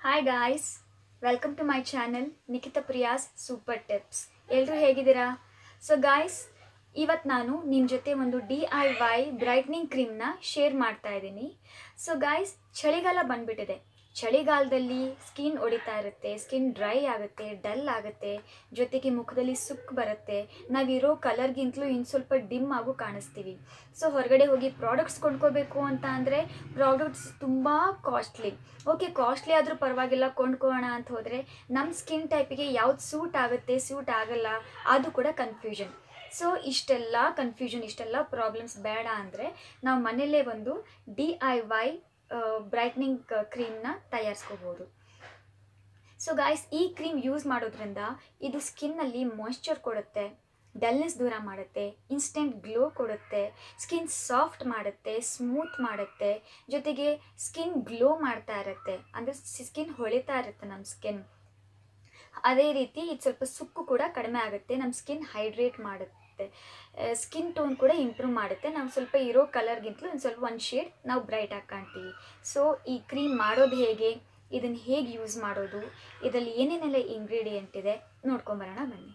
hi guys welcome to my channel Nikhita Priya's super tips ಎಲ್ಲರೂ ಹೇಗಿದ್ದೀರಾ so guys ಇವತ್ತು ನಾನು ನಿಮ್ಮ ಜೊತೆ ಒಂದು ಡಿ ಐ ವೈ ಬ್ರೈಟ್ನಿಂಗ್ ಕ್ರೀಮ್ನ ಶೇರ್ ಮಾಡ್ತಾ ಇದ್ದೀನಿ ಸೊ ಗಾಯ್ಸ್ ಚಳಿಗಾಲ ಬಂದ್ಬಿಟ್ಟಿದೆ ಚಳಿಗಾಲದಲ್ಲಿ ಸ್ಕಿನ್ ಹೊಡಿತಾ ಇರುತ್ತೆ ಸ್ಕಿನ್ ಡ್ರೈ ಆಗುತ್ತೆ ಡಲ್ ಆಗುತ್ತೆ ಜೊತೆಗೆ ಮುಖದಲ್ಲಿ ಸುಕ್ ಬರುತ್ತೆ ನಾವಿರೋ ಕಲರ್ಗಿಂತಲೂ ಇನ್ನು ಸ್ವಲ್ಪ ಡಿಮ್ ಆಗು ಕಾಣಿಸ್ತೀವಿ ಸೊ ಹೊರಗಡೆ ಹೋಗಿ ಪ್ರಾಡಕ್ಟ್ಸ್ ಕೊಂಡ್ಕೋಬೇಕು ಅಂತ ಅಂದರೆ ಪ್ರಾಡಕ್ಟ್ಸ್ ತುಂಬ ಕಾಸ್ಟ್ಲಿ ಓಕೆ ಕಾಸ್ಟ್ಲಿ ಆದರೂ ಪರವಾಗಿಲ್ಲ ಕೊಂಡ್ಕೊಳ್ಳೋಣ ಅಂತ ಹೋದರೆ ನಮ್ಮ ಸ್ಕಿನ್ ಟೈಪಿಗೆ ಯಾವ್ದು ಸೂಟ್ ಆಗುತ್ತೆ ಸೂಟ್ ಆಗಲ್ಲ ಅದು ಕೂಡ ಕನ್ಫ್ಯೂಷನ್ ಸೊ ಇಷ್ಟೆಲ್ಲ ಕನ್ಫ್ಯೂಷನ್ ಇಷ್ಟೆಲ್ಲ ಪ್ರಾಬ್ಲಮ್ಸ್ ಬೇಡ ಅಂದರೆ ನಾವು ಮನೆಯಲ್ಲೇ ಒಂದು ಡಿ ಐ ವೈ ಬ್ರೈಟ್ನಿಂಗ್ ಕ್ರೀಮ್ನ ತಯಾರಿಸ್ಕೋಬೋದು ಸೊ ಗಾಯ್ಸ್ ಈ ಕ್ರೀಮ್ ಯೂಸ್ ಮಾಡೋದ್ರಿಂದ ಇದು ಸ್ಕಿನ್ನಲ್ಲಿ ಮಾಯ್ಶ್ಚರ್ ಕೊಡುತ್ತೆ ಡಲ್ನೆಸ್ ದೂರ ಮಾಡುತ್ತೆ ಇನ್ಸ್ಟೆಂಟ್ ಗ್ಲೋ ಕೊಡುತ್ತೆ ಸ್ಕಿನ್ ಸಾಫ್ಟ್ ಮಾಡುತ್ತೆ ಸ್ಮೂತ್ ಮಾಡುತ್ತೆ ಜೊತೆಗೆ ಸ್ಕಿನ್ ಗ್ಲೋ ಮಾಡ್ತಾ ಇರುತ್ತೆ ಅಂದರೆ ಸ್ಕಿನ್ ಹೊಳಿತಾ ಇರುತ್ತೆ ನಮ್ಮ ಸ್ಕಿನ್ ಅದೇ ರೀತಿ ಇದು ಸ್ವಲ್ಪ ಸುಕ್ಕು ಕೂಡ ಕಡಿಮೆ ಆಗುತ್ತೆ ನಮ್ಮ ಸ್ಕಿನ್ ಹೈಡ್ರೇಟ್ ಮಾಡುತ್ತೆ ಸ್ಕಿನ್ ಟೋನ್ ಕೂಡ ಇಂಪ್ರೂವ್ ಮಾಡುತ್ತೆ ನಾವು ಸ್ವಲ್ಪ ಇರೋ ಕಲರ್ಗಿಂತಲೂ ಒಂದು ಸ್ವಲ್ಪ ಒಂದು ಶೇಡ್ ನಾವು ಬ್ರೈಟ್ ಆಗಿ ಕಾಣ್ತೀವಿ ಸೊ ಈ ಕ್ರೀಮ್ ಮಾಡೋದು ಹೇಗೆ ಇದನ್ನು ಹೇಗೆ ಯೂಸ್ ಮಾಡೋದು ಇದರಲ್ಲಿ ಏನೇನೆಲ್ಲ ಇಂಗ್ರೀಡಿಯೆಂಟ್ ಇದೆ ನೋಡ್ಕೊಂಬರೋಣ ಬನ್ನಿ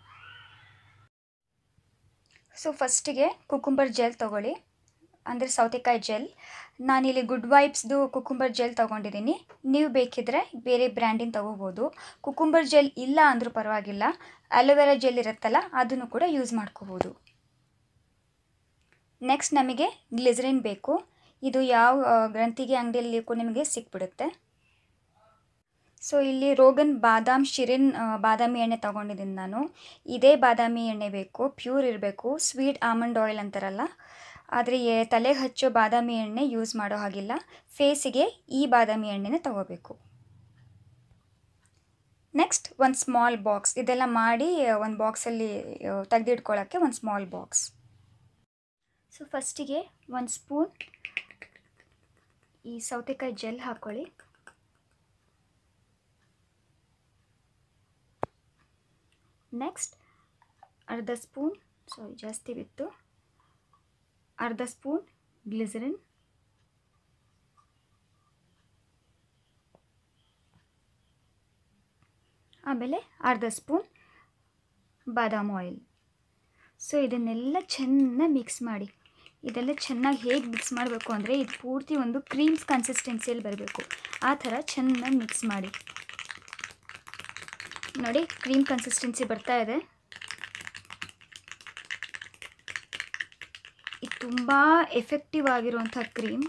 ಸೊ ಫಸ್ಟಿಗೆ ಕುಕುಂಬರ್ ಜೆಲ್ ತೊಗೊಳ್ಳಿ ಅಂದರೆ ಸೌತೆಕಾಯಿ ಜೆಲ್ ನಾನಿಲ್ಲಿ ಗುಡ್ ವೈಬ್ಸ್ದು ಕುಕುಂಬರ್ ಜೆಲ್ ತೊಗೊಂಡಿದ್ದೀನಿ ನೀವು ಬೇಕಿದ್ರೆ ಬೇರೆ ಬ್ರ್ಯಾಂಡಿನ ತೊಗೋಬೋದು ಕುಕುಂಬರ್ ಜೆಲ್ ಇಲ್ಲ ಅಂದರೂ ಪರವಾಗಿಲ್ಲ ಅಲೋವೆರಾ ಜೆಲ್ ಇರುತ್ತಲ್ಲ ಅದನ್ನು ಕೂಡ ಯೂಸ್ ಮಾಡ್ಕೋಬೋದು ನೆಕ್ಸ್ಟ್ ನಮಗೆ ಗ್ಲಿಸರಿನ್ ಬೇಕು ಇದು ಯಾವ ಆ, ಗ್ರಂಥಿಗೆ ಅಂಗಡಿಯಲ್ಲಿ ಕೂಡ ನಿಮಗೆ ಸಿಕ್ಬಿಡುತ್ತೆ ಸೊ ಇಲ್ಲಿ ರೋಗನ್ ಬಾದಾಮ್ ಶಿರಿನ್ ಆ, ಬಾದಾಮಿ ಎಣ್ಣೆ ತೊಗೊಂಡಿದ್ದೀನಿ ನಾನು ಇದೇ ಬಾದಾಮಿ ಎಣ್ಣೆ ಬೇಕು ಪ್ಯೂರ್ ಇರಬೇಕು ಸ್ವೀಟ್ ಆಮಂಡ್ ಆಯಿಲ್ ಅಂತಾರಲ್ಲ ಆದರೆ ಎ- ತಲೆಗೆ ಹಚ್ಚೋ ಬಾದಾಮಿ ಎಣ್ಣೆ ಯೂಸ್ ಮಾಡೋ ಹಾಗಿಲ್ಲ ಫೇಸಿಗೆ ಈ ಬಾದಾಮಿ ಎಣ್ಣೆನೇ ತಗೋಬೇಕು ನೆಕ್ಸ್ಟ್ ಒಂದು ಸ್ಮಾಲ್ ಬಾಕ್ಸ್ ಇದೆಲ್ಲ ಮಾಡಿ ಒಂದು ಬಾಕ್ಸಲ್ಲಿ ತೆಗೆದಿಟ್ಕೊಳ್ಳೋಕ್ಕೆ ಒಂದು ಸ್ಮಾಲ್ ಬಾಕ್ಸ್ ಸೊ ಫಸ್ಟಿಗೆ ಒಂದು ಸ್ಪೂನ್ ಈ ಸೌತೆಕಾಯಿ ಜೆಲ್ ಹಾಕ್ಕೊಳ್ಳಿ ನೆಕ್ಸ್ಟ್ ಅರ್ಧ ಸ್ಪೂನ್ ಸಾರಿ ಜಾಸ್ತಿ ಬಿತ್ತು ಅರ್ಧ ಸ್ಪೂನ್ ಗ್ಲಿಸರಿನ್ ಆಮೇಲೆ ಅರ್ಧ ಸ್ಪೂನ್ ಬಾದಾಮ್ ಆಯಿಲ್ ಸೊ ಇದನ್ನೆಲ್ಲ ಚೆನ್ನಾಗಿ ಮಿಕ್ಸ್ ಮಾಡಿ ಇದೆಲ್ಲ ಚೆನ್ನಾಗಿ ಹೇಗೆ ಮಿಕ್ಸ್ ಮಾಡಬೇಕು ಅಂದರೆ ಇದು ಪೂರ್ತಿ ಒಂದು ಕ್ರೀಮ್ಸ್ ಕನ್ಸಿಸ್ಟೆನ್ಸಿಯಲ್ಲಿ ಬರಬೇಕು ಆ ಥರ ಚೆನ್ನಾಗಿ ಮಿಕ್ಸ್ ಮಾಡಿ ನೋಡಿ ಕ್ರೀಮ್ ಕನ್ಸಿಸ್ಟೆನ್ಸಿ ಬರ್ತಾ ಇದೆ ಇದು ತುಂಬ ಎಫೆಕ್ಟಿವ್ ಆಗಿರುವಂಥ ಕ್ರೀಮ್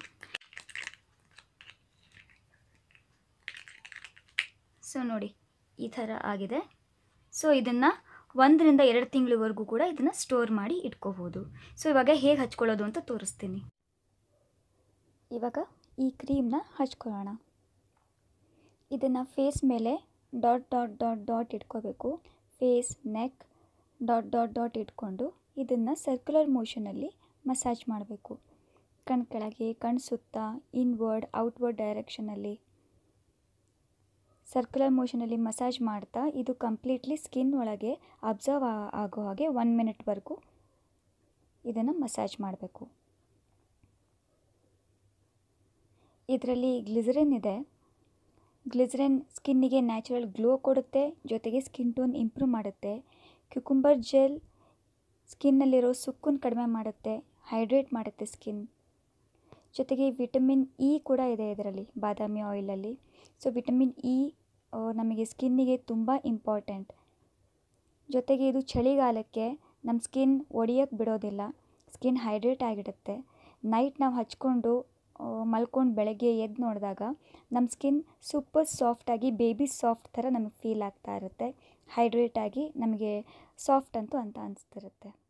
ಸೊ ನೋಡಿ ಈ ಥರ ಆಗಿದೆ ಸೊ ಇದನ್ನು ಒಂದರಿಂದ ಎರಡು ತಿಂಗಳವರೆಗೂ ಕೂಡ ಇದನ್ನು ಸ್ಟೋರ್ ಮಾಡಿ ಇಟ್ಕೋಬೋದು ಸೊ ಇವಾಗ ಹೇಗೆ ಹಚ್ಕೊಳ್ಳೋದು ಅಂತ ತೋರಿಸ್ತೀನಿ ಇವಾಗ ಈ ಕ್ರೀಮ್ನ ಹಚ್ಕೊಳ್ಳೋಣ ಇದನ್ನು ಫೇಸ್ ಮೇಲೆ ಡಾಟ್ ಡಾಟ್ ಡಾಟ್ ಡಾಟ್ ಇಟ್ಕೋಬೇಕು face neck dot dot dot ಇಟ್ಕೊಂಡು ಇದನ್ನು ಸರ್ಕ್ಯುಲರ್ ಮೋಷನಲ್ಲಿ ಮಸಾಜ್ ಮಾಡಬೇಕು ಕಣ್ ಕೆಳಗೆ ಕಣ್ ಸುತ್ತ ಇನ್ವರ್ಡ್ ಔಟ್ವರ್ಡ್ ಡೈರೆಕ್ಷನಲ್ಲಿ ಸರ್ಕ್ಯುಲರ್ ಮೋಷನಲ್ಲಿ ಮಸಾಜ್ ಮಾಡ್ತಾ ಇದು ಕಂಪ್ಲೀಟ್ಲಿ ಸ್ಕಿನ್ ಒಳಗೆ ಅಬ್ಸರ್ವ್ ಆಗೋ ಹಾಗೆ ಒನ್ ಮಿನಿಟ್ವರೆಗೂ ಇದನ್ನು ಮಸಾಜ್ ಮಾಡಬೇಕು ಇದರಲ್ಲಿ ಗ್ಲಿಸರಿನ್ ಇದೆ ಗ್ಲಿಸರಿನ್ ಸ್ಕಿನ್ನಿಗೆ ನ್ಯಾಚುರಲ್ ಗ್ಲೋ ಕೊಡುತ್ತೆ ಜೊತೆಗೆ ಸ್ಕಿನ್ ಟೋನ್ ಇಂಪ್ರೂವ್ ಮಾಡುತ್ತೆ ಕ್ಯುಕುಂಬರ್ ಜೆಲ್ ಸ್ಕಿನ್ನಲ್ಲಿರೋ ಸುಕ್ಕನ್ನು ಕಡಿಮೆ ಮಾಡುತ್ತೆ ಹೈಡ್ರೇಟ್ ಮಾಡುತ್ತೆ ಸ್ಕಿನ್ ಜೊತೆಗೆ ವಿಟಮಿನ್ ಇ ಕೂಡ ಇದೆ ಇದರಲ್ಲಿ ಬಾದಾಮಿ ಆಯಿಲಲ್ಲಿ ಸೊ ವಿಟಮಿನ್ ಇ ನಮಗೆ ಸ್ಕಿನ್ನಿಗೆ ತುಂಬ ಇಂಪಾರ್ಟೆಂಟ್ ಜೊತೆಗೆ ಇದು ಚಳಿಗಾಲಕ್ಕೆ ನಮ್ಮ ಸ್ಕಿನ್ ಒಡೆಯೋಕ್ಕೆ ಬಿಡೋದಿಲ್ಲ ಸ್ಕಿನ್ ಹೈಡ್ರೇಟ್ ಆಗಿಡುತ್ತೆ ನೈಟ್ ನಾವು ಹಚ್ಕೊಂಡು ಮಲ್ಕೊಂಡು ಬೆಳಗ್ಗೆ ಎದ್ದು ನೋಡಿದಾಗ ನಮ್ಮ ಸ್ಕಿನ್ ಸೂಪರ್ ಸಾಫ್ಟಾಗಿ ಬೇಬಿ ಸಾಫ್ಟ್ ಥರ ನಮಗೆ ಫೀಲ್ ಆಗ್ತಾ ಇರುತ್ತೆ ಹೈಡ್ರೇಟ್ ಆಗಿ ನಮಗೆ ಸಾಫ್ಟ್ ಅಂತೂ ಅಂತ ಅನಿಸ್ತಿರುತ್ತೆ